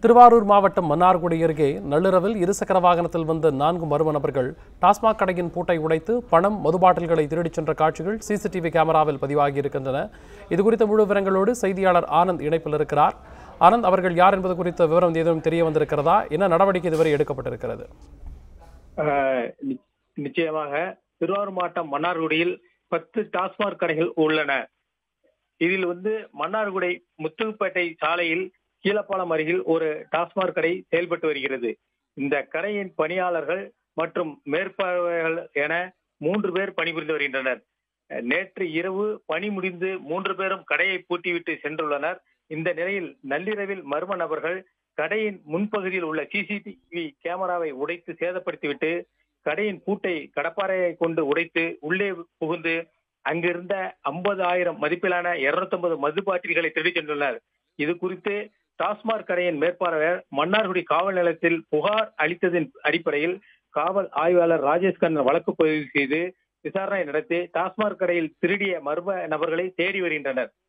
திருவாரூர் மாவட்டம் மன்னார்குடி அருகே நள்ளிரவில் இருசக்கர வாகனத்தில் வந்த நான்கு மர்ம நபர்கள் டாஸ்மாக் கடையின் பூட்டை உடைத்து பணம் மது பாட்டில்களை திருடிச் சென்ற காட்சிகள் சிசிடிவி கேமராவில் பதிவாகி இருக்கின்றன இதுகுறித்த முழு விவரங்களோடு செய்தியாளர் ஆனந்த் இணைப்பில் இருக்கிறார் ஆனந்த் அவர்கள் யார் என்பது குறித்த விவரம் ஏதும் தெரிய வந்திருக்கிறதா என்ன நடவடிக்கை இதுவரை எடுக்கப்பட்டிருக்கிறது ஆஹ் நி- நிச்சயமாக திருவாரூர் மாவட்டம் மன்னார்குடியில் பத்து டாஸ்மாக் கடைகள் உள்ளன இதில் வந்து மன்னார்குடி முத்துப்பேட்டை சாலையில் கீழப்பாலம் அருகில் ஒரு டாஸ்மாக் கடை செயல்பட்டு வருகிறது இந்த கடையின் பணியாளர்கள் மற்றும் மேற்பார்வையாளர்கள் என மூன்று பேர் பணிபுரிந்து வருகின்றனர் அஹ் நேற்று இரவு பணி முடிந்து மூன்று பேரும் கடையை பூட்டிவிட்டு சென்றுள்ளனர் இந்த நிலையில் நள்ளிரவில் மர்ம நபர்கள் கடையின் முன்பகுதியில் உள்ள சிசிடிவி கேமராவை உடைத்து சேதப்படுத்திவிட்டு கடையின் பூட்டை கடப்பாறையை கொண்டு உடைத்து உள்ளே புகுந்து அங்கிருந்த ஐம்பது ஆயிரம் மதிப்பிலான 250 மது பாட்டில்களை திருடிச் சென்றுள்ளனர் இது குறித்து டாஸ்மாக் கடையின் மேற்பார்வையாளர் மன்னார்குடி காவல் நிலையத்தில் புகார் அளித்ததின் அடிப்படையில் காவல் ஆய்வாளர் ராஜேஷ் கண்ணன் வழக்கு பதிவு செய்து விசாரணை நடத்தி டாஸ்மாக் கடையில் திருடிய மர்ம நபர்களை தேடி வருகின்றனர்